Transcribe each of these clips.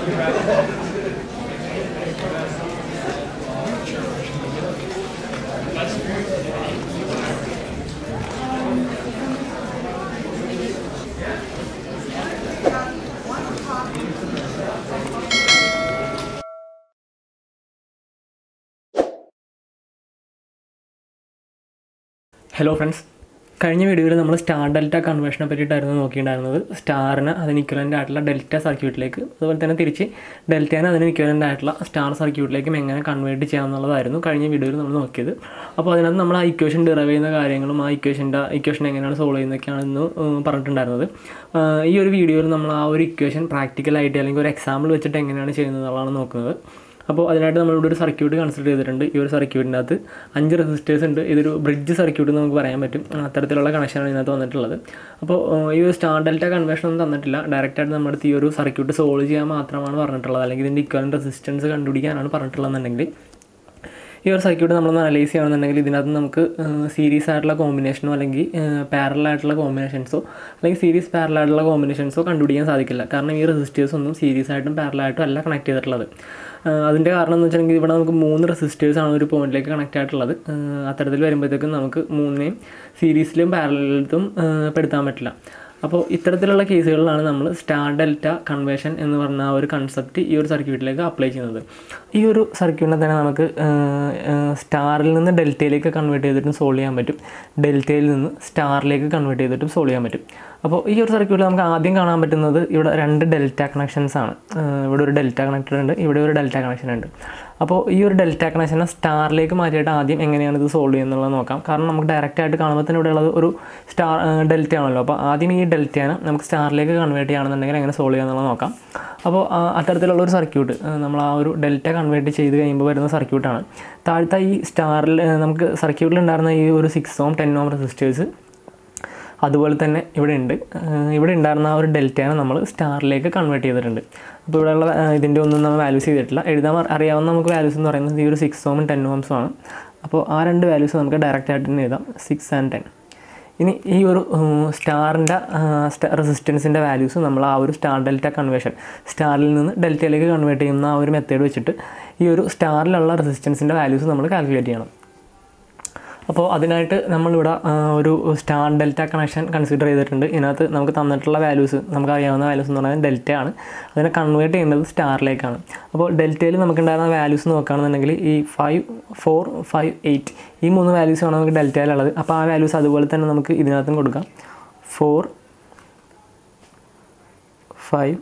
hello friends കഴിഞ്ഞ വീഡിയോയിൽ നമ്മൾ സ്റ്റാർ ഡെൽറ്റ കൺവേർഷനെ പറ്റിയിട്ടായിരുന്നു നോക്കിയിട്ടുണ്ടായിരുന്നത് സ്റ്റാറിന് അതിന് ഇക്വലൻ്റ് ആയിട്ടുള്ള ഡെൽറ്റ സർക്യൂട്ടിലേക്ക് അതുപോലെ തന്നെ തിരിച്ച് ഡെൽറ്റേനെ അതിന് ഇക്വലൻ്റ് ആയിട്ടുള്ള സ്റ്റാർ സർക്യൂട്ടിലേക്കും എങ്ങനെ കൺവേർട്ട് ചെയ്യാമെന്നുള്ളതായിരുന്നു കഴിഞ്ഞ വീഡിയോയിൽ നമ്മൾ നോക്കിയത് അപ്പോൾ അതിനകത്ത് നമ്മൾ ആ ഇക്വേഷൻ ഡിറൈവ് ചെയ്യുന്ന കാര്യങ്ങളും ആ ഇക്വേഷൻ്റെ ഇക്വേഷൻ എങ്ങനെയാണ് സോൾവ് ചെയ്യുന്നതൊക്കെയാണെന്ന് ഉം, പറഞ്ഞിട്ടുണ്ടായിരുന്നത് ആ, ഈ ഒരു വീഡിയോയിൽ നമ്മൾ ആ ഒരു ഇക്വേഷൻ പ്രാക്ടിക്കലായിട്ട് അല്ലെങ്കിൽ ഒരു എക്സാമ്പിൾ വെച്ചിട്ട് എങ്ങനെയാണ് ചെയ്യുന്നതെന്നുള്ളതാണ് നോക്കുന്നത് അപ്പോൾ അതിനായിട്ട് നമ്മളിവിടെ ഒരു സർക്യൂട്ട് കൺസിഡർ ചെയ്തിട്ടുണ്ട് ഈ ഒരു സർക്യൂട്ടിൻ്റെ അകത്ത് അഞ്ച് റെസിസ്റ്റേഴ്സ് ഉണ്ട് ഇതൊരു ബ്രിഡ്ജ് സർക്യൂട്ട് എന്ന് നമുക്ക് പറയാൻ പറ്റും അത്തരത്തിലുള്ള കണക്ഷനാണ് ഇതിനകത്ത് വന്നിട്ടുള്ളത് അപ്പോൾ ഏഹ്, ഈ ഒരു സ്റ്റാർ ഡെൽറ്റ കൺവേർഷൻ ഒന്നും തന്നിട്ടില്ല ഡയറക്റ്റായിട്ട് നമ്മുടെ അടുത്ത് ഈ ഒരു സർക്യൂട്ട് സോൾവ് ചെയ്യാൻ മാത്രമാണ് പറഞ്ഞിട്ടുള്ളത് അല്ലെങ്കിൽ ഇതിൻ്റെ ഇക്വലൻ്റ് റെസിസ്റ്റൻസ് കണ്ടുപിടിക്കാനാണ് പറഞ്ഞിട്ടുള്ളതെന്നുണ്ടെങ്കിൽ ഈ ഒരു സർക്യൂട്ട് നമ്മളൊന്ന് അനലൈസ് ചെയ്യുകയാണെന്നുണ്ടെങ്കിൽ ഇതിനകത്ത് നമുക്ക് സീരീസ് ആയിട്ടുള്ള കോമ്പിനേഷനോ അല്ലെങ്കിൽ പാരലൽ ആയിട്ടുള്ള കോമ്പിനേഷൻസോ അല്ലെങ്കിൽ സീരീസ് പാരലൽ ആയിട്ടുള്ള കോമ്പിനേഷൻസോ കണ്ടുപിടിക്കാൻ സാധിക്കില്ല കാരണം ഈ റെസിസ്റ്റേഴ്സ് ഒന്നും സീരീസ് ആയിട്ടും പാരലൽ ആയിട്ടും അല്ല കണക്ട് ചെയ്തിട്ടുള്ളത് ഏഹ് അതിൻ്റെ കാരണം എന്ന് വെച്ചിട്ടുണ്ടെങ്കിൽ ഇവിടെ നമുക്ക് മൂന്ന് റെസിസ്റ്റേഴ്സ് ആണ് ഒരു പോയിന്റിലേക്ക് കണക്ട് ആയിട്ടുള്ളത് ഏഹ് അത്തരത്തിൽ വരുമ്പോഴത്തേക്കും നമുക്ക് മൂന്നിനെയും സീരീസിലും പാരലലിലും പെടുത്താൻ പറ്റില്ല അപ്പോൾ ഇത്തരത്തിലുള്ള കേസുകളിലാണ് നമ്മൾ സ്റ്റാർ ഡെൽറ്റ കൺവേർഷൻ എന്ന് പറഞ്ഞ ആ ഒരു കൺസെപ്റ്റ് ഈ ഒരു സർക്യൂട്ടിലേക്ക് അപ്ലൈ ചെയ്യുന്നത് ഈ ഒരു സർക്യൂട്ടിനെ തന്നെ നമുക്ക് സ്റ്റാറിൽ നിന്ന് ഡെൽറ്റയിലേക്ക് കൺവേർട്ട് ചെയ്തിട്ടും സോൾവ് ചെയ്യാൻ പറ്റും ഡെൽറ്റയിൽ നിന്ന് സ്റ്റാറിലേക്ക് കൺവേർട്ട് ചെയ്തിട്ടും സോൾവ് ചെയ്യാൻ പറ്റും അപ്പോൾ ഈ ഒരു സർക്യൂട്ടിൽ നമുക്ക് ആദ്യം കാണാൻ പറ്റുന്നത് ഇവിടെ രണ്ട് ഡെൽറ്റ കണക്ഷൻസ് ആണ് ഏഹ് ഇവിടെ ഒരു ഡെൽറ്റ കണക്റ്റഡ് ഉണ്ട് ഇവിടെ ഒരു ഡെൽറ്റ കണക്ഷൻ ഉണ്ട് അപ്പോൾ ഈ ഒരു ഡെൽറ്റ കണക്ഷനെ സ്റ്റാറിലേക്ക് മാറ്റിയിട്ട് ആദ്യം എങ്ങനെയാണ് ഇത് സോൾവ് ചെയ്യുന്നുള്ളത് നോക്കാം കാരണം നമുക്ക് ഡയറക്റ്റ് ആയിട്ട് കാണുമ്പോൾ തന്നെ ഇവിടെ ഉള്ളത് ഒരു സ്റ്റാർ ഡെൽറ്റ ആണല്ലോ അപ്പോൾ ആദ്യം ഈ ഡെൽറ്റയാണ് നമുക്ക് സ്റ്റാറിലേക്ക് കൺവേർട്ട് ചെയ്യുകയാണെന്നുണ്ടെങ്കിൽ എങ്ങനെ സോൾവ് ചെയ്യാന്നുള്ളത് നോക്കാം അപ്പോൾ ആ, അത്തരത്തിലുള്ള ഒരു സർക്യൂട്ട് നമ്മൾ ആ ഒരു ഡെൽറ്റ കൺവേർട്ട് ചെയ്ത് കഴിയുമ്പോൾ വരുന്ന സർക്യൂട്ടാണ് താഴത്തെ ഈ സ്റ്റാറിൽ നമുക്ക് സർക്യൂട്ടിൽ ഉണ്ടായിരുന്ന ഈ ഒരു six ohm ten ohm resistors അതുപോലെ തന്നെ ഇവിടെ ഉണ്ട് ഏഹ് ഇവിടെ ഉണ്ടായിരുന്ന ആ ഒരു ഡെൽറ്റയാണ് നമ്മൾ സ്റ്റാറിലേക്ക് കൺവേർട്ട് ചെയ്തിട്ടുണ്ട് അപ്പോൾ ഇവിടെയുള്ള ഏഹ് ഇതിൻ്റെ ഒന്നും നമ്മൾ വാല്യൂസ് ചെയ്തിട്ടില്ല എഴുതാൻ അറി- അറിയാവുന്ന നമുക്ക് വാല്യൂസ് എന്ന് പറയുന്നത് ഈ ഒരു സിക്സ് ഓമും ടെൻ ഓംസും ആണ് അപ്പോൾ ആ രണ്ട് വാല്യൂസ് നമുക്ക് ഡയറക്റ്റ് ആയിട്ട് തന്നെ എഴുതാം സിക്സ് ആൻഡ് ടെൻ ഇനി ഈ ഒരു സ്റ്റാറിൻ്റെ റെസിസ്റ്റൻസിൻ്റെ വാല്യൂസ് നമ്മൾ ആ ഒരു സ്റ്റാർ ഡെൽറ്റ കൺവേർഷൻ സ്റ്റാറിൽ നിന്ന് ഡെൽറ്റയിലേക്ക് കൺവേർട്ട് ചെയ്യുന്ന ആ ഒരു മെത്തേഡ് വെച്ചിട്ട് ഈ ഒരു സ്റ്റാറിലുള്ള റെസിസ്റ്റൻസിൻ്റെ വാല്യൂസ് നമ്മൾ കാൽക്കുലേറ്റ് ചെയ്യണം അപ്പോൾ അതിനായിട്ട് നമ്മളിവിടെ ആ, ഒരു സ്റ്റാർ ഡെൽറ്റ കണക്ഷൻ കൺസിഡർ ചെയ്തിട്ടുണ്ട് ഇതിനകത്ത് നമുക്ക് തന്നിട്ടുള്ള വാല്യൂസ് നമുക്ക് അറിയാവുന്ന വാല്യൂസ് എന്ന് പറയുന്നത് ഡെൽറ്റ ആണ് അതിനെ കൺവേർട്ട് ചെയ്യേണ്ടത് സ്റ്റാറിലേക്കാണ് അപ്പോൾ ഡെൽറ്റയിൽ നമുക്കുണ്ടായിരുന്ന വാല്യൂസ് നോക്കുകയാണെന്നുണ്ടെങ്കിൽ ഈ ഫൈവ് ഫോർ ഫൈവ് എയ്റ്റ് ഈ മൂന്ന് വാല്യൂസ് ആണ് നമുക്ക് ഡെൽറ്റയിലുള്ളത് അപ്പോൾ ആ വാല്യൂസ് അതുപോലെ തന്നെ നമുക്ക് ഇതിനകത്തും കൊടുക്കാം ഫോർ ഫൈവ്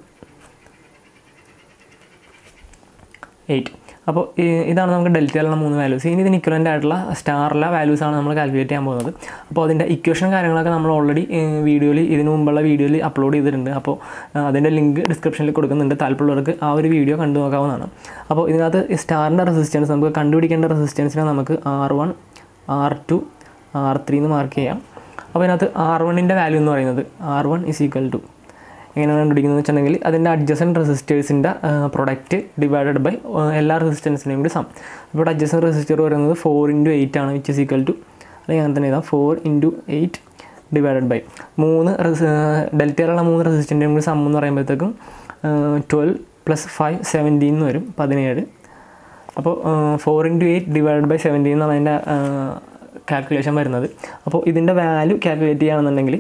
എയ്റ്റ് അപ്പോൾ ഈ- ഇതാണ് നമുക്ക് ഡെൽറ്റയിലുള്ള മൂന്ന് വാല്യൂസ് ഇനി ഇതിന് ഇക്വലൻ്റ് ആയിട്ടുള്ള സ്റ്റാറിലെ വാല്യൂസ് ആണ് നമ്മൾ കാൽക്കുലേറ്റ് ചെയ്യാൻ പോകുന്നത് അപ്പോൾ അതിൻ്റെ ഇക്വേഷൻ കാര്യങ്ങളൊക്കെ നമ്മൾ ഓൾറെഡി വീഡിയോയിൽ ഇതിനു മുമ്പുള്ള വീഡിയോയിൽ അപ്ലോഡ് ചെയ്തിട്ടുണ്ട് അപ്പോൾ ആ, അതിൻ്റെ ലിങ്ക് ഡിസ്ക്രിപ്ഷനിൽ കൊടുക്കുന്നുണ്ട് താല്പര്യമുള്ളവർക്ക് ആ ഒരു വീഡിയോ കണ്ടു നോക്കാവുന്നതാണ് അപ്പോൾ ഇതിനകത്ത് സ്റ്റാറിൻ്റെ റെസിസ്റ്റൻസ് നമുക്ക് കണ്ടുപിടിക്കേണ്ട റെസിസ്റ്റൻസിനെ നമുക്ക് R one R two R three എന്ന് മാർക്ക് ചെയ്യാം അപ്പോൾ ഇതിനകത്ത് ആർ വണ്ണിൻ്റെ വാല്യൂ എന്ന് പറയുന്നത് R one is equal to എങ്ങനെയാണ് കണ്ടുപിടിക്കുന്നത് വെച്ചിട്ടുണ്ടെങ്കിൽ അതിൻ്റെ അഡ്ജസൻറ്റ് റെസിസ്റ്റേഴ്സിൻ്റെ പ്രൊഡക്റ്റ് ഡിവൈഡഡ് ബൈ എല്ലാ റെസിസ്റ്റൻസിനെയും കൂടി സം അപ്പോൾ അഡ്ജസൻറ്റ് റെസിസ്റ്റർ പറയുന്നത് ഫോർ ഇൻറ്റു എയ്റ്റ് ആണ് വിച്ച് ഇസ് ഈക്വൽ ടു അല്ലെങ്കിൽ അങ്ങനെ തന്നെ എഴുതാം four into eight divided by മൂന്ന് ഡെൽറ്റയിലുള്ള മൂന്ന് റെസിസ്റ്റൻ്റെയും കൂടി സം എന്ന് പറയുമ്പോഴത്തേക്കും ട്വൽവ് പ്ലസ് ഫൈവ് സെവൻറ്റീൻ എന്ന് വരും പതിനേഴ് അപ്പോൾ four into eight divide by seventeen എന്നാണ് അതിൻ്റെ കാൽക്കുലേഷൻ വരുന്നത് അപ്പോൾ ഇതിൻ്റെ വാല്യൂ കാൽക്കുലേറ്റ് ചെയ്യുകയാണെന്നുണ്ടെങ്കിൽ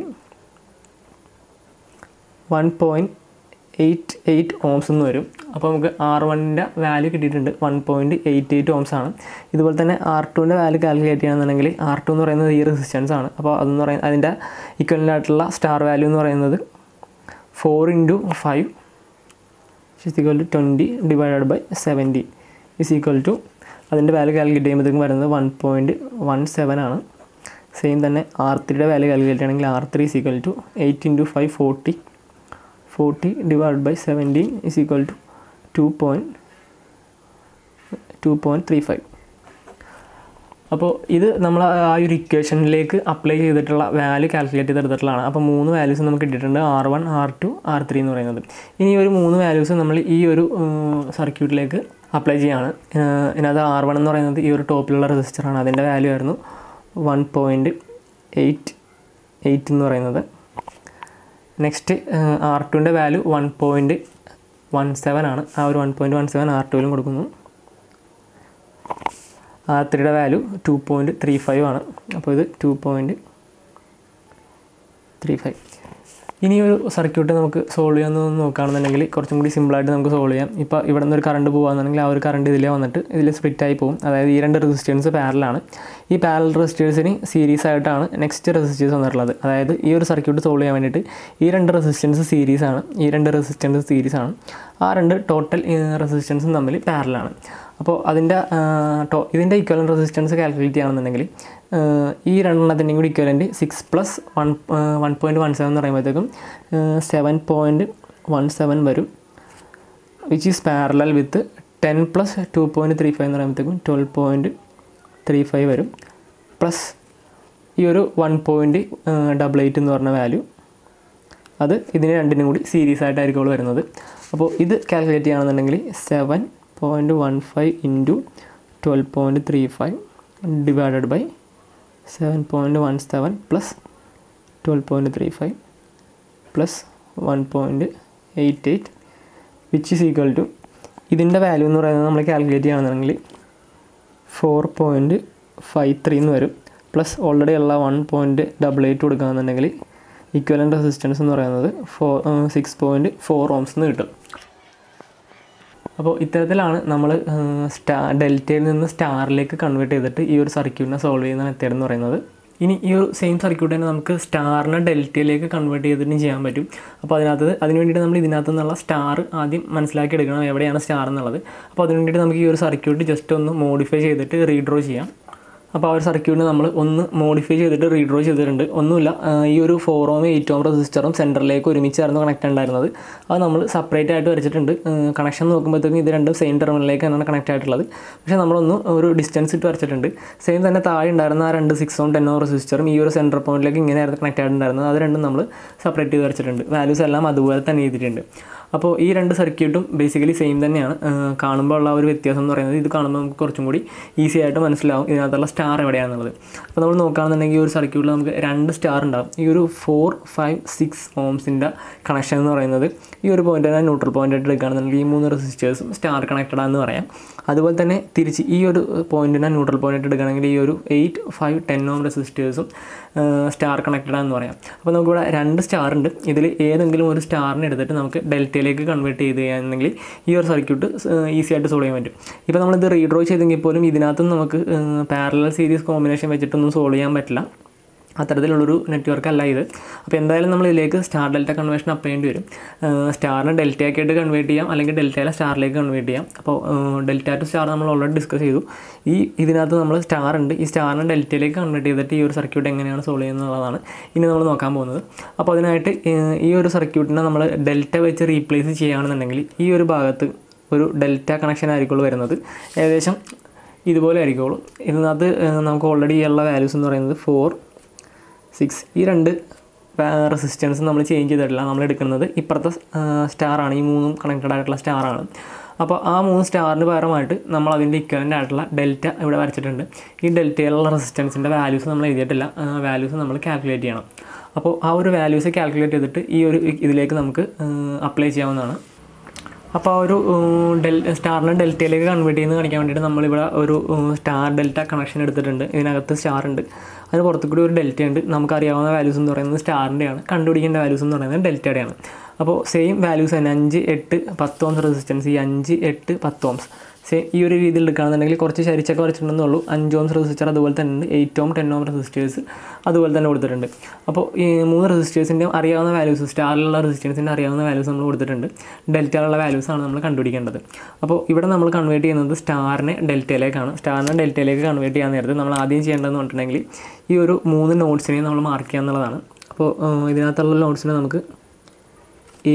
one point eight eight ohms എന്ന് വരും അപ്പോൾ നമുക്ക് ആർ വണ്ണിൻ്റെ വാല്യൂ കിട്ടിയിട്ടുണ്ട് one point eight eight ohms ആണ് ഇതുപോലെ തന്നെ ആർ ടുവിൻ്റെ വാല്യൂ കാൽക്കുലേറ്റ് ചെയ്യുകയാണെന്നുണ്ടെങ്കിൽ ആർ ടു എന്ന് പറയുന്നത് ഈ റെസിസ്റ്റൻസ് ആണ് അപ്പോൾ അതെന്ന് പറയുന്നത് അതിൻ്റെ ഇക്വലൻ്റ് ആയിട്ടുള്ള സ്റ്റാർ വാല്യൂ എന്ന് പറയുന്നത് four into five is equal to twenty divided by seventy is equal to അതിൻ്റെ വാല്യൂ കാൽക്കുലേറ്റ് ചെയ്യുമ്പോഴത്തേക്കും വരുന്നത് വൺ പോയിൻറ്റ് വൺ സെവൻ ആണ് സെയിം തന്നെ ആർ ത്രീയുടെ വാല്യൂ കാൽക്കുലേറ്റ് ചെയ്യണമെങ്കിൽ R three is equal to eight into five forty forty divide by seventeen is equal to two point two point three five അപ്പോൾ ഇത് നമ്മൾ ആ ഒരു ഇക്വേഷനിലേക്ക് അപ്ലൈ ചെയ്തിട്ടുള്ള വാല്യൂ കാൽക്കുലേറ്റ് ചെയ്തെടുത്തിട്ടുള്ളതാണ് അപ്പോൾ മൂന്ന് വാല്യൂസ് നമുക്ക് കിട്ടിയിട്ടുണ്ട് R one R two R three എന്ന് പറയുന്നത് ഇനി ഈ ഒരു മൂന്ന് വാല്യൂസ് നമ്മൾ ഈ ഒരു സർക്യൂട്ടിലേക്ക് അപ്ലൈ ചെയ്യാണ് ഏഹ് ഇതിനകത്ത് ആർ വൺ എന്ന് പറയുന്നത് ഈ ഒരു ടോപ്പിലുള്ള റെസിസ്റ്ററാണ് അതിൻ്റെ വാല്യൂ ആയിരുന്നു വൺ പോയിൻറ്റ് എയ്റ്റ് എയ്റ്റ് എന്ന് പറയുന്നത് നെക്സ്റ്റ് ആർ ടുവിൻ്റെ value one point one seven ആണ് ആ ഒരു one point one seven R ടുവിലും കൊടുക്കുന്നു ആർ ത്രീയുടെ value two point three five ആണ് അപ്പോൾ ഇത് ടു പോയിൻറ്റ് ത്രീ ഫൈവ് ഇനി ഒരു സർക്യൂട്ട് നമുക്ക് സോൾവ് ചെയ്യാമെന്ന് നോക്കുകയാണെന്നുണ്ടെങ്കിൽ കുറച്ചും കൂടി സിമ്പിളായിട്ട് നമുക്ക് സോൾവ് ചെയ്യാം ഇപ്പോൾ ഇവിടെ നിന്ന് ഒരു കറണ്ട് പോകുകയാണെന്നുണ്ടെങ്കിൽ ആ ഒരു കറണ്ട് ഇതിലേ വന്നിട്ട് ഇതിൽ സ്പ്ലിറ്റ് ആയി പോകും അതായത് ഈ രണ്ട് റെസിസ്റ്റൻസ് പാരലാണ് ഈ പാരൽ റെസിസ്റ്റേഴ്സിന് സീരീസ് ആയിട്ടാണ് നെക്സ്റ്റ് റെസിസ്റ്റേഴ്സ് വന്നിട്ടുള്ളത് അതായത് ഈ ഒരു സർക്യൂട്ട് സോൾവ് ചെയ്യാൻ വേണ്ടിയിട്ട് ഈ രണ്ട് റെസിസ്റ്റൻസ് സീരീസ് ആണ് ഈ രണ്ട് റെസിസ്റ്റൻസ് സീരീസ് ആണ് ആ രണ്ട് ടോട്ടൽ റെസിസ്റ്റൻസും തമ്മിൽ പാരലാണ് അപ്പോൾ അതിൻ്റെ ടോ ഇതിൻ്റെ ഇക്വലൻ റെസിസ്റ്റൻസ് കാൽക്കുലേറ്റ് ചെയ്യുകയാണെന്നുണ്ടെങ്കിൽ ഈ രണ്ടെണ്ണത്തിൻ്റെയും കൂടി equivalent six plus one one point one seven എന്ന് പറയുമ്പോഴത്തേക്കും സെവൻ പോയിൻറ്റ് വൺ സെവൻ വരും which is parallel with ten plus two point three five എന്ന് പറയുമ്പോഴത്തേക്കും ട്വൽവ് പോയിൻറ്റ് ത്രീ ഫൈവ് വരും പ്ലസ് ഈ ഒരു വൺ പോയിൻറ്റ് ഡബിൾ എയ്റ്റ് എന്ന് പറഞ്ഞ വാല്യൂ അത് ഇതിന് രണ്ടിനും കൂടി സീരീസ് ആയിട്ടായിരിക്കും വരുന്നത് അപ്പോൾ ഇത് കാൽക്കുലേറ്റ് ചെയ്യുകയാണെന്നുണ്ടെങ്കിൽ seven point one five into twelve point three five divided by seven point one seven plus twelve point three five plus one point eight eight which is equal to ഇതിൻ്റെ value എന്ന് പറയുന്നത് നമ്മൾ calculate ചെയ്യുകയാണെന്നുണ്ടെങ്കിൽ four point five three എന്ന് വരും plus already ഉള്ള one point double eight കൊടുക്കുകയാണെന്നുണ്ടെങ്കിൽ equivalent resistance എന്ന് പറയുന്നത് four six point four ohms എന്ന് കിട്ടും അപ്പോൾ ഇത്തരത്തിലാണ് നമ്മൾ സ്റ്റാ ഡെൽറ്റയിൽ നിന്ന് സ്റ്റാറിലേക്ക് കൺവേർട്ട് ചെയ്തിട്ട് ഈ ഒരു സർക്യൂട്ടിനെ സോൾവ് ചെയ്യുന്ന മെത്തേഡ് എന്ന് പറയുന്നത് ഇനി ഈ ഒരു സെയിം സർക്യൂട്ട് തന്നെ നമുക്ക് സ്റ്റാറിനെ ഡെൽറ്റയിലേക്ക് കൺവേർട്ട് ചെയ്തിട്ടും ചെയ്യാൻ പറ്റും അപ്പോൾ അതിനകത്ത് അതിന് വേണ്ടിയിട്ട് നമ്മൾ ഇതിനകത്ത് നിന്നുള്ള സ്റ്റാർ ആദ്യം മനസ്സിലാക്കി എടുക്കണം എവിടെയാണ് സ്റ്റാർ എന്നുള്ളത് അപ്പോൾ അതിന് വേണ്ടിയിട്ട് നമുക്ക് ഈ ഒരു സർക്യൂട്ട് ജസ്റ്റ് ഒന്ന് മോഡിഫൈ ചെയ്തിട്ട് റീഡ്രോ ചെയ്യാം അപ്പോൾ ആ ഒരു സർക്യൂട്ടിന് നമ്മൾ ഒന്ന് മോഡിഫൈ ചെയ്തിട്ട് റീഡ്രോ ചെയ്തിട്ടുണ്ട് ഒന്നുമില്ല ഈ ഒരു ഫോർ ഓം എയ്റ്റ് ഓം റെസിസ്റ്ററും സെൻറ്ററിലേക്ക് ഒരുമിച്ചായിരുന്നു കണക്ട് ഉണ്ടായിരുന്നത് അത് നമ്മൾ സെപ്പറേറ്റ് ആയിട്ട് വരച്ചിട്ടുണ്ട് കണക്ഷൻ നോക്കുമ്പോഴത്തേക്കും ഇത് രണ്ടും സെയിം ടെർമിനലിലേക്ക് തന്നെയാണ് കണക്ട് ആയിട്ടുള്ളത് പക്ഷേ നമ്മളൊന്ന് ഒരു ഡിസ്റ്റൻസ് ഇട്ട് വരച്ചിട്ടുണ്ട് സെയിം തന്നെ താഴെ ഉണ്ടായിരുന്ന ആ രണ്ട് സിക്സ് ഓം ടെൻ ഓം റെസിസ്റ്ററും ഈ ഒരു സെൻറ്റർ പോയിന്റിലേക്ക് ഇങ്ങനെയായിരുന്നു കണക്ട് ആയിട്ടുണ്ടായിരുന്നത് അത് രണ്ടും നമ്മൾ സെപ്പറേറ്റ് ചെയ്ത് വരച്ചിട്ടുണ്ട് വാല്യൂസ് എല്ലാം അതുപോലെ തന്നെ ചെയ്തിട്ടുണ്ട് അപ്പോൾ ഈ രണ്ട് സർക്യൂട്ടും ബേസിക്കലി സെയിം തന്നെയാണ് കാണുമ്പോൾ ഉള്ള ഒരു വ്യത്യാസം എന്ന് പറയുന്നത് ഇത് കാണുമ്പോൾ നമുക്ക് കുറച്ചും കൂടി ഈസി ആയിട്ട് മനസ്സിലാവും ഇതിനകത്തുള്ള സ്റ്റാർ എവിടെയാണെന്നുള്ളത് അപ്പോൾ നമ്മൾ നോക്കുകയാണെന്നുണ്ടെങ്കിൽ ഈ ഒരു സർക്യൂട്ടിൽ നമുക്ക് രണ്ട് സ്റ്റാർ ഉണ്ടാവും ഈ ഒരു ഫോർ ഫൈവ് സിക്സ് ഓംസിൻ്റെ കണക്ഷൻ എന്ന് പറയുന്നത് ഈ ഒരു പോയിൻ്റ് തന്നെ ന്യൂട്രൽ പോയിൻ്റ് ആയിട്ട് എടുക്കുകയാണെന്നുണ്ടെങ്കിൽ ഈ മൂന്ന് റെസിസ്റ്റേഴ്സും സ്റ്റാർ കണക്റ്റഡ് ആണെന്ന് പറയാം അതുപോലെ തന്നെ തിരിച്ച് ഈ ഒരു പോയിൻറ്റിനെ ന്യൂട്രൽ പോയിൻ്റ് ആയിട്ട് എടുക്കുകയാണെങ്കിൽ ഈ ഒരു എയ്റ്റ് ഫൈവ് ടെൻ ഓം റെസിസ്റ്റേഴ്സും സ്റ്റാർ കണക്റ്റഡ് ആണെന്ന് പറയാം അപ്പോൾ നമുക്കിവിടെ രണ്ട് സ്റ്റാർ ഉണ്ട് ഇതിൽ ഏതെങ്കിലും ഒരു സ്റ്റാറിനെ എടുത്തിട്ട് നമുക്ക് ഡെൽറ്റയിലേക്ക് കൺവേർട്ട് ചെയ്ത് ചെയ്യുകയാണെങ്കിൽ ഈ ഒരു സർക്യൂട്ട് ഈസി ആയിട്ട് സോൾവ് ചെയ്യാൻ പറ്റും ഇപ്പോൾ നമ്മളിത് റീഡ്രോ ചെയ്തെങ്കിൽ പോലും ഇതിനകത്തും നമുക്ക് പാരലൽ സീരീസ് കോമ്പിനേഷൻ വെച്ചിട്ടൊന്നും സോൾവ് ചെയ്യാൻ പറ്റില്ല അത്തരത്തിലുള്ളൊരു നെറ്റ്വർക്ക് അല്ല ഇത് അപ്പോൾ എന്തായാലും നമ്മൾ ഇതിലേക്ക് സ്റ്റാർ ഡെൽറ്റ കൺവേർഷൻ അപ്പ് ചെയ്യേണ്ടി വരും സ്റ്റാറിനെ ഡെൽറ്റയൊക്കെ ആയിട്ട് കൺവേർട്ട് ചെയ്യാം അല്ലെങ്കിൽ ഡെൽറ്റയിലെ സ്റ്റാറിലേക്ക് കൺവേർട്ട് ചെയ്യാം അപ്പോൾ ഡെൽറ്റ ടു സ്റ്റാർ നമ്മൾ ഓൾറെഡി ഡിസ്കസ് ചെയ്തു ഈ ഇതിനകത്ത് നമ്മൾ സ്റ്റാർ ഉണ്ട് ഈ സ്റ്റാറിനെ ഡെൽറ്റയിലേക്ക് കൺവേർട്ട് ചെയ്തിട്ട് ഈ ഒരു സർക്യൂട്ട് എങ്ങനെയാണ് സോൾവ് ചെയ്യുന്നതാണ് ഇനി നമ്മൾ നോക്കാൻ പോകുന്നത് അപ്പോൾ അതിനായിട്ട് ഈ ഒരു സർക്യൂട്ടിനെ നമ്മൾ ഡെൽറ്റ വെച്ച് റീപ്ലേസ് ചെയ്യുകയാണെന്നുണ്ടെങ്കിൽ ഈ ഒരു ഭാഗത്ത് ഒരു ഡെൽറ്റ കണക്ഷൻ ആയിരിക്കുള്ളൂ വരുന്നത് ഏകദേശം ഇതുപോലെ ആയിരിക്കുള്ളൂ ഇതിനകത്ത് നമുക്ക് ഓൾറെഡി ഉള്ള വാല്യൂസ് എന്ന് പറയുന്നത് ഫോർ സിക്സ് ഈ രണ്ട് റെസിസ്റ്റൻസ് നമ്മൾ ചേഞ്ച് ചെയ്തിട്ടില്ല നമ്മൾ എടുക്കുന്നത് ഇപ്പുറത്തെ സ്റ്റാറാണ് ഈ മൂന്നും കണക്റ്റഡ് ആയിട്ടുള്ള സ്റ്റാറാണ് അപ്പോൾ ആ മൂന്ന് സ്റ്റാറിന് പകരമായിട്ട് നമ്മൾ അതിൻ്റെ ഇക്വലൻ്റ് ആയിട്ടുള്ള ഡെൽറ്റ ഇവിടെ വരച്ചിട്ടുണ്ട് ഈ ഡെൽറ്റയിലുള്ള റെസിസ്റ്റൻസിൻ്റെ വാല്യൂസ് നമ്മൾ എഴുതിയിട്ടില്ല വാല്യൂസ് നമ്മൾ കാൽക്കുലേറ്റ് ചെയ്യണം അപ്പോൾ ആ ഒരു വാല്യൂസ് കാൽക്കുലേറ്റ് ചെയ്തിട്ട് ഈ ഒരു ഇതിലേക്ക് നമുക്ക് അപ്ലൈ ചെയ്യാവുന്നതാണ് അപ്പോൾ ആ ഒരു ഡെൽ സ്റ്റാറിനെ ഡെൽറ്റയിലേക്ക് കൺവേർട്ട് ചെയ്യുന്നത് കാണിക്കാൻ വേണ്ടിയിട്ട് നമ്മളിവിടെ ഒരു സ്റ്റാർ ഡെൽറ്റ കണക്ഷൻ എടുത്തിട്ടുണ്ട് ഇതിനകത്ത് സ്റ്റാർ ഉണ്ട് അതിന് പുറത്തു കൂടി ഒരു ഡെൽറ്റ ഉണ്ട് നമുക്കറിയാവുന്ന വാല്യൂസ് എന്ന് പറയുന്നത് സ്റ്റാറിൻ്റെയാണ് കണ്ടുപിടിക്കേണ്ട വാല്യൂസ് എന്ന് പറയുന്നത് ഡെൽറ്റയുടെയാണ് അപ്പോൾ സെയിം വാല്യൂസ് തന്നെ അഞ്ച് എട്ട് പത്ത് ഓംസ് റെസിസ്റ്റൻസ് ഈ അഞ്ച് എട്ട് പത്ത് ഓംസ് സെയിം ഈ ഒരു രീതിയിൽ എടുക്കുകയാണെന്നുണ്ടെങ്കിൽ കുറച്ച് ചരിച്ചൊക്കെ വരച്ചിട്ടുണ്ടെന്നേ ഉള്ളൂ അഞ്ച് ഓംസ് റെസിസ്റ്റർ അതുപോലെ തന്നെ ഉണ്ട് eight ohm ten ohm resistors അതുപോലെ തന്നെ കൊടുത്തിട്ടുണ്ട് അപ്പോൾ ഈ മൂന്ന് റെസിസ്റ്റേഴ്സിൻ്റെയും അറിയാവുന്ന വാല്യൂസ് സ്റ്റാറിലുള്ള റെസിസ്റ്റൻസിൻ്റെ അറിയാവുന്ന വാല്യൂസ് നമ്മൾ കൊടുത്തിട്ടുണ്ട് ഡെൽറ്റയിലുള്ള വാല്യൂസ് ആണ് നമ്മൾ കണ്ടുപിടിക്കേണ്ടത് അപ്പോൾ ഇവിടെ നമ്മൾ കൺവേർട്ട് ചെയ്യുന്നത് സ്റ്റാറിനെ ഡെൽറ്റയിലേക്കാണ് സ്റ്റാറിനെ ഡെൽറ്റയിലേക്ക് കൺവേർട്ട് ചെയ്യാൻ നേരത്ത് നമ്മൾ ആദ്യം ചെയ്യേണ്ടതെന്ന് പറഞ്ഞിട്ടുണ്ടെങ്കിൽ ഈ ഒരു മൂന്ന് നോട്ട്സിനെയും നമ്മൾ മാർക്ക് ചെയ്യുക എന്നുള്ളതാണ് അപ്പോൾ ഇതിനകത്തുള്ള നോട്ട്സിനെ നമുക്ക് എ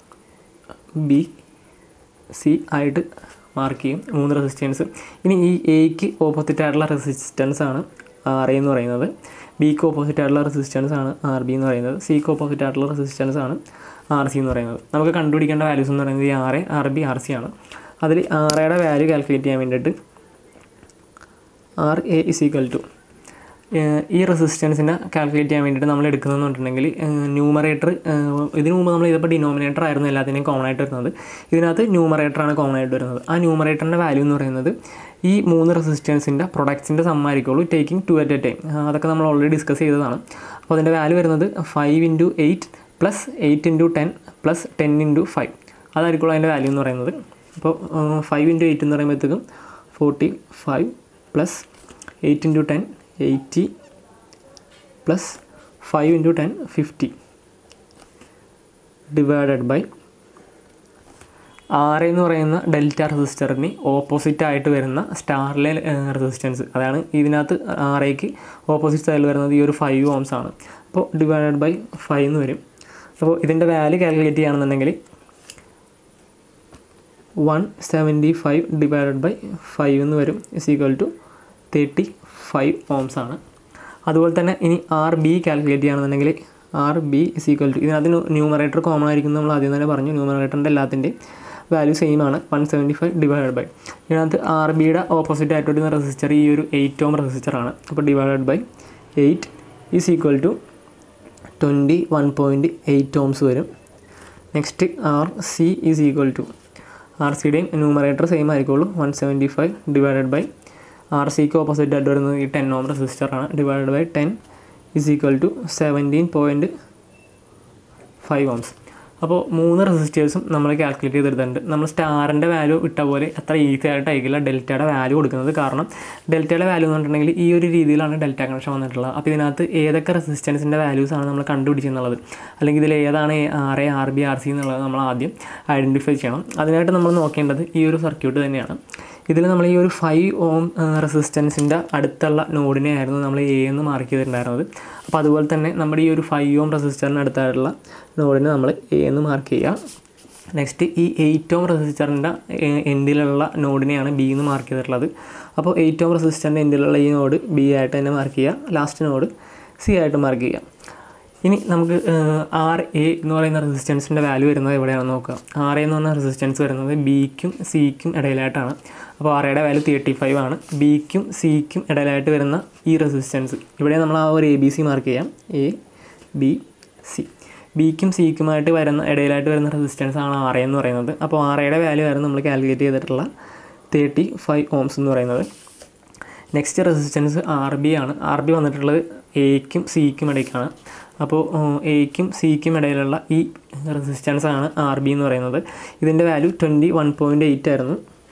ബി സി ആയിട്ട് മാർക്ക് ചെയ്യും മൂന്ന് റെസിസ്റ്റൻസ് ഇനി ഈ എക്ക് ഓപ്പോസിറ്റ് ആയിട്ടുള്ള റെസിസ്റ്റൻസ് ആണ് ആർ എന്ന് പറയുന്നത് ബിക്ക് ഓപ്പോസിറ്റ് ആയിട്ടുള്ള റെസിസ്റ്റൻസ് ആണ് ആർ ബി എന്ന് പറയുന്നത് സിക്ക് ഓപ്പോസിറ്റ് ആയിട്ടുള്ള റെസിസ്റ്റൻസ് ആണ് ആർ സി എന്ന് പറയുന്നത് നമുക്ക് കണ്ടുപിടിക്കേണ്ട വാല്യൂസ് എന്ന് പറയുന്നത് ഈ R A R B R C ആണ് അതിൽ ആർ എയുടെ വാല്യൂ കാൽക്കുലേറ്റ് ചെയ്യാൻ വേണ്ടിയിട്ട് R A is equal to uh ഈ റെസിസ്റ്റൻസിനെ കാൽക്കുലേറ്റ് ചെയ്യാൻ വേണ്ടിയിട്ട് നമ്മൾ എടുക്കുന്നതെന്ന് പറഞ്ഞിട്ടുണ്ടെങ്കിൽ ന്യൂമറേറ്റർ ഇതിനു മുമ്പ് നമ്മൾ ഇതിപ്പോൾ ഡിനോമിനേറ്റർ ആയിരുന്നു എല്ലാത്തിനെയും കോമൺ ആയിട്ട് വരുന്നത് ഇതിനകത്ത് ന്യൂമറേറ്ററാണ് കോമൺ ആയിട്ട് വരുന്നത് ആ ന്യൂമറേറ്ററിൻ്റെ വാല്യൂ എന്ന് പറയുന്നത് ഈ മൂന്ന് റെസിസ്റ്റൻസിൻ്റെ പ്രൊഡക്ട്സിൻ്റെ സമ്മായിരിക്കുള്ളൂ taking two at a time അതൊക്കെ നമ്മൾ ഓൾറെഡി ഡിസ്കസ് ചെയ്തതാണ് അപ്പോൾ അതിൻ്റെ വാല്യൂ വരുന്നത് five into eight plus eight into ten plus ten into five അതായിരിക്കുള്ളൂ അതിൻ്റെ വാല്യൂ എന്ന് പറയുന്നത് അപ്പോൾ ഫൈവ് ഇൻറ്റു എയ്റ്റ് എന്ന് പറയുമ്പോഴത്തേക്കും forty five plus eight into ten eighty plus five into ten fifty divided by R എന്ന് പറയുന്ന ഡെൽറ്റ റെസിസ്റ്ററിന് ഓപ്പോസിറ്റ് ആയിട്ട് വരുന്ന സ്റ്റാറിലെ റെസിസ്റ്റൻസ് അതാണ് ഇതിനകത്ത് ആർ എക്ക് ഓപ്പോസിറ്റ് സൈഡിൽ വരുന്നത് ഈ ഒരു ഫൈവ് ഓംസ് ആണ് അപ്പോൾ ഡിവൈഡഡ് ബൈ ഫൈവ് എന്ന് വരും അപ്പോൾ ഇതിൻ്റെ വാല്യൂ കാൽക്കുലേറ്റ് ചെയ്യുകയാണെന്നുണ്ടെങ്കിൽ one seventy five divided by five എന്ന് വരും is equal to thirty five ohms ആണ് അതുപോലെ തന്നെ ഇനി ആർ ബി കാൽക്കുലേറ്റ് ചെയ്യുകയാണെന്നുണ്ടെങ്കിൽ R B is equal to ഇതിനകത്ത് ന്യൂമറേറ്റർ കോമൺ ആയിരിക്കും നമ്മൾ ആദ്യം തന്നെ പറഞ്ഞു ന്യൂമറേറ്ററിൻ്റെ എല്ലാത്തിൻ്റെയും വാല്യൂ സെയിം ആണ് one seventy five divided by ഇതിനകത്ത് ആർ ബിയുടെ ഓപ്പോസിറ്റ് ആയിട്ട് വരുന്ന റെസിസ്റ്റർ ഈ ഒരു എയ്റ്റ് ഓം റെസിസ്റ്ററാണ് അപ്പോൾ divided by eight is equal to twenty one point eight ohms വരും next R C is equal to R സിയുടെയും ന്യൂമറേറ്റർ സെയിം ആയിരിക്കുള്ളൂ one seventy five divided by R സിക്ക് ഓപ്പോസിറ്റ് ആയിട്ട് വരുന്നത് ഈ ടെൻ ഓം റെസിസ്റ്ററാണ് divided by ten is equal to seventeen point five ohms അപ്പോൾ മൂന്ന് റെസിസ്റ്റേഴ്സും നമ്മൾ കാൽക്കുലേറ്റ് ചെയ്തെടുത്തിട്ടുണ്ട് നമ്മൾ സ്റ്റാറിൻ്റെ വാല്യൂ ഇട്ട പോലെ അത്ര ഈസി ആയിട്ട് ആയിരിക്കില്ല ഡെൽറ്റയുടെ വാല്യൂ കൊടുക്കുന്നത് കാരണം ഡെൽറ്റയുടെ വാല്യൂ എന്ന് പറഞ്ഞിട്ടുണ്ടെങ്കിൽ ഈ ഒരു രീതിയിലാണ് ഡെൽറ്റ കണക്ഷൻ വന്നിട്ടുള്ളത് അപ്പോൾ ഇതിനകത്ത് ഏതൊക്കെ റെസിസ്റ്റൻസിൻ്റെ വാല്യൂസ് ആണ് നമ്മൾ കണ്ടുപിടിച്ചെന്നുള്ളത് അല്ലെങ്കിൽ ഇതിൽ ഏതാണ് R A R B R C എന്നുള്ളത് നമ്മൾ ആദ്യം ഐഡൻറ്റിഫൈ ചെയ്യണം അതിനായിട്ട് നമ്മൾ നോക്കേണ്ടത് ഈ ഒരു സർക്യൂട്ട് തന്നെയാണ് ഇതിൽ നമ്മൾ ഈ ഒരു ഫൈവ് ഓം റെസിസ്റ്റൻസിൻ്റെ അടുത്തുള്ള നോഡിനെ ആയിരുന്നു നമ്മൾ എ എന്ന് മാർക്ക് ചെയ്തിട്ടുണ്ടായിരുന്നത് അപ്പോൾ അതുപോലെ തന്നെ നമ്മുടെ ഈ ഒരു ഫൈവ് ഓം റെസിസ്റ്ററിന് അടുത്തായിട്ടുള്ള നോഡിനെ നമ്മൾ എ എന്ന് മാർക്ക് ചെയ്യുക നെക്സ്റ്റ് ഈ എയ്റ്റ് ഓം റെസിസ്റ്ററിൻ്റെ എൻഡിലുള്ള നോഡിനെയാണ് ബി എന്ന് മാർക്ക് ചെയ്തിട്ടുള്ളത് അപ്പോൾ എയ്റ്റ് ഓം റെസിസ്റ്ററിൻ്റെ എൻഡിലുള്ള ഈ നോഡ് ബി ആയിട്ട് തന്നെ മാർക്ക് ചെയ്യുക ലാസ്റ്റ് നോഡ് സി ആയിട്ട് മാർക്ക് ചെയ്യുക ഇനി നമുക്ക് ആർ എ എന്ന് പറയുന്ന റെസിസ്റ്റൻസിൻ്റെ വാല്യൂ വരുന്നത് എവിടെയാണെന്ന് നോക്കുക ആർ എ എന്ന് പറഞ്ഞ റെസിസ്റ്റൻസ് വരുന്നത് ബിക്കും സിക്കും ഇടയിലായിട്ടാണ് അപ്പോൾ ആർ എയുടെ വാല്യൂ തേർട്ടി ഫൈവ് ആണ് ബിക്കും സിക്കും ഇടയിലായിട്ട് വരുന്ന ഈ റെസിസ്റ്റൻസ് ഇവിടെ നമ്മൾ ആ ഒരു എ ബി സി മാർക്ക് ചെയ്യാം എ ബി സി ബിക്കും സിക്കുമായിട്ട് വരുന്ന ഇടയിലായിട്ട് വരുന്ന റെസിസ്റ്റൻസ് ആണ് ആർ എ എന്ന് പറയുന്നത് അപ്പോൾ ആർ എയുടെ വാല്യൂ ആയിരുന്നു നമ്മൾ കാൽക്കുലേറ്റ് ചെയ്തിട്ടുള്ള തേർട്ടി ഫൈവ് ഓംസ് എന്ന് പറയുന്നത് നെക്സ്റ്റ് റെസിസ്റ്റൻസ് ആർ ബി ആണ് ആർ ബി വന്നിട്ടുള്ളത് എയ്ക്കും സിക്കും ഇടയ്ക്കാണ് അപ്പോൾ എയ്ക്കും സിക്കും ഇടയിലുള്ള ഈ റെസിസ്റ്റൻസ് ആണ് ആർ ബി എന്ന് പറയുന്നത് ഇതിൻ്റെ value twenty one point eight ആയിരുന്നു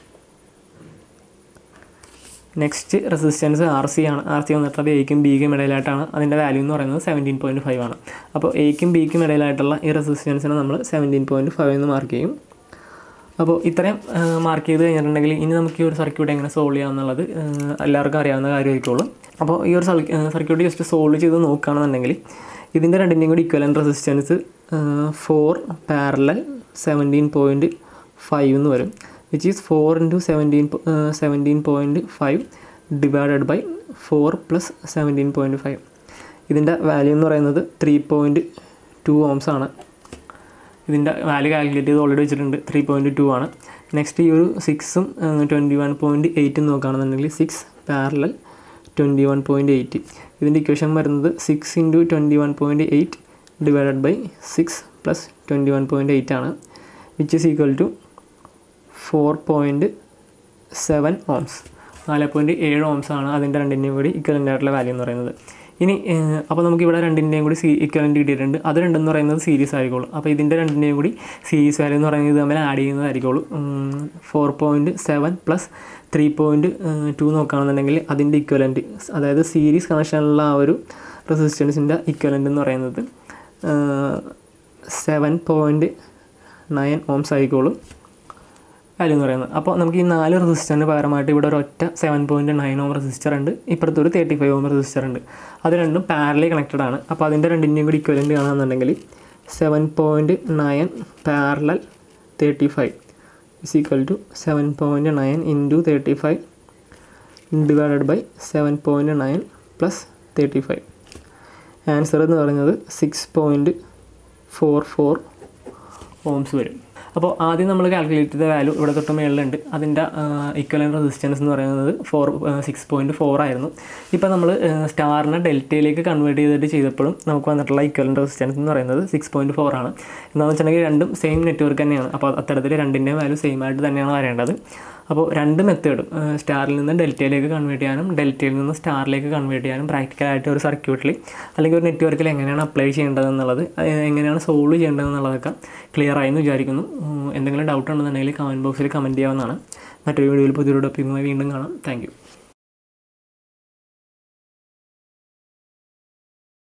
നെക്സ്റ്റ് റെസിസ്റ്റൻസ് ആർ സി ആണ് ആർ സി വന്നിട്ടുള്ളത് എയ്ക്കും ബിക്കും ഇടയിലായിട്ടാണ് അതിൻ്റെ വാല്യൂ എന്ന് പറയുന്നത് സെവൻറ്റീൻ പോയിൻറ്റ് ഫൈവ് ആണ് അപ്പോൾ എയ്ക്കും ബിക്കും ഇടയിലായിട്ടുള്ള ഈ റെസിസ്റ്റൻസിനെ നമ്മൾ സെവൻറ്റീൻ പോയിൻറ്റ് ഫൈവ് എന്ന് മാർക്ക് ചെയ്യും അപ്പോൾ ഇത്രയും മാർക്ക് ചെയ്ത് കഴിഞ്ഞിട്ടുണ്ടെങ്കിൽ ഇനി നമുക്ക് ഈ ഒരു സർക്യൂട്ട് എങ്ങനെ സോൾവ് ചെയ്യാം എന്നുള്ളത് എല്ലാവർക്കും അറിയാവുന്ന കാര്യമായിരിക്കുള്ളൂ അപ്പോൾ ഈ ഒരു സർക്യൂട്ട് ജസ്റ്റ് സോൾവ് ചെയ്ത് നോക്കുകയാണെന്നുണ്ടെങ്കിൽ ഇതിൻ്റെ രണ്ടിൻ്റെയും കൂടി equivalent resistance for parallel seventeen point five എന്ന് വരും which is four into seventeen seventeen point five divided by four plus seventeen point five ഇതിൻ്റെ വാല്യൂ എന്ന് പറയുന്നത് ത്രീ പോയിൻറ്റ് ടു ഓംസ് ആണ് ഇതിൻ്റെ വാല്യൂ കാൽക്കുലേറ്റ് ചെയ്ത് ഓൾറെഡി വെച്ചിട്ടുണ്ട് ത്രീ പോയിൻറ്റ് ടു ആണ് നെക്സ്റ്റ് ഈ ഒരു സിക്സും ട്വൻറ്റി വൺ പോയിൻറ്റ് എയ്റ്റും നോക്കുകയാണെന്നുണ്ടെങ്കിൽ six parallel twenty one point eight ഇതിൻ്റെ ഇക്വേഷൻ വരുന്നത് six into twenty one point eight divided by six plus twenty one point eight ആണ് which is equal to four point seven ohms നാല് point ഏഴ് ohms ആണ് അതിൻ്റെ രണ്ടിൻ്റെയും കൂടി equivalent ആയിട്ടുള്ള വാല്യൂ എന്ന് പറയുന്നത് ഇനി അപ്പോൾ നമുക്ക് ഇവിടെ രണ്ടിൻ്റെയും കൂടി സി ഇക്വലൻ്റ് കിട്ടിയിട്ടുണ്ട് അത് രണ്ടെന്ന് പറയുന്നത് സീരീസ് ആയിരിക്കുള്ളൂ അപ്പോൾ ഇതിൻ്റെ രണ്ടിൻ്റെയും കൂടി സീരീസ് വാല്യൂ എന്ന് പറയുന്നത് തമ്മിൽ ആഡ് ചെയ്യുന്നതായിരിക്കുള്ളൂ four point seven plus three point two നോക്കുകയാണെന്നുണ്ടെങ്കിൽ അതിൻ്റെ ഇക്വലൻറ്റ് അതായത് സീരീസ് കണക്ഷനിലുള്ള ആ ഒരു റെസിസ്റ്റൻസിൻ്റെ ഇക്വലൻ്റ് എന്ന് പറയുന്നത് സെവൻ പോയിൻറ്റ് നയൻ ഓംസ് ആയിക്കോളും വാല്യൂ എന്ന് പറയുന്നത് അപ്പോൾ നമുക്ക് ഈ നാല് റെസിസ്റ്ററിന് പകരമായിട്ട് ഇവിടെ ഒരു ഒറ്റ seven point nine ohm resistor ഉണ്ട് ഇപ്പുറത്ത് ഒരു തേർട്ടി ഫൈവ് ഓം റെസിസ്റ്റർ ഉണ്ട് അത് രണ്ടും പാരലി കണക്റ്റഡ് ആണ് അപ്പോൾ അതിൻ്റെ രണ്ടിൻ്റെയും കൂടി ഇക്വലൻ്റ് കാണുകയാണെന്നുണ്ടെങ്കിൽ seven point nine parallel thirty five is equal to seven point nine into thirty five divided by seven point nine plus thirty five answer എന്ന് പറയുന്നത് six point four four ohms വരും അപ്പോൾ ആദ്യം നമ്മൾ കാൽക്കുലേറ്റ് ചെയ്ത value ഇവിടെ തൊട്ട് മേളിലുണ്ട് അതിൻ്റെ ഇക്വലൻ റെസിസ്റ്റൻസ് എന്ന് പറയുന്നത് ഫോർ സിക്സ് പോയിൻറ്റ് ഫോർ ആയിരുന്നു ഇപ്പോൾ നമ്മൾ സ്റ്റാറിനെ ഡെൽറ്റയിലേക്ക് കൺവേർട്ട് ചെയ്തിട്ട് ചെയ്തപ്പോഴും നമുക്ക് വന്നിട്ടുള്ള ഇക്വലൻ റെസിസ്റ്റൻസ് എന്ന് പറയുന്നത് സിക്സ് പോയിൻറ്റ് ഫോർ ആണ് എന്താണെന്ന് വെച്ചിട്ടുണ്ടെങ്കിൽ രണ്ടും സെയിം നെറ്റ്വർക്ക് തന്നെയാണ് അപ്പോൾ അത്തരത്തിൽ രണ്ടിൻ്റെയും വാല്യൂ സെയിം ആയിട്ട് തന്നെയാണ് വരേണ്ടത് അപ്പോൾ രണ്ട് മെത്തേഡും സ്റ്റാറിൽ നിന്ന് ഡെൽറ്റയിലേക്ക് കൺവേർട്ട് ചെയ്യാനും ഡെൽറ്റയിൽ നിന്ന് സ്റ്റാറിലേക്ക് കൺവേർട്ട് ചെയ്യാനും പ്രാക്ടിക്കലായിട്ട് ഒരു സർക്യൂട്ടിൽ അല്ലെങ്കിൽ ഒരു നെറ്റ്വർക്കിൽ എങ്ങനെയാണ് അപ്ലൈ ചെയ്യേണ്ടതെന്നുള്ളത് അത് എങ്ങനെയാണ് സോൾവ് ചെയ്യേണ്ടതെന്നുള്ളതൊക്കെ ക്ലിയർ ആയി എന്ന് വിചാരിക്കുന്നു ഉം, എന്തെങ്കിലും ഡൗട്ട് ഉണ്ടെന്നുണ്ടെങ്കിൽ കമൻറ്റ് ബോക്സിൽ കമൻറ്റ് ചെയ്യാവുന്നതാണ് മറ്റൊരു വീഡിയോയിൽ പുതിയൊരു ടോപ്പിക്കുമായി വീണ്ടും കാണാം താങ്ക്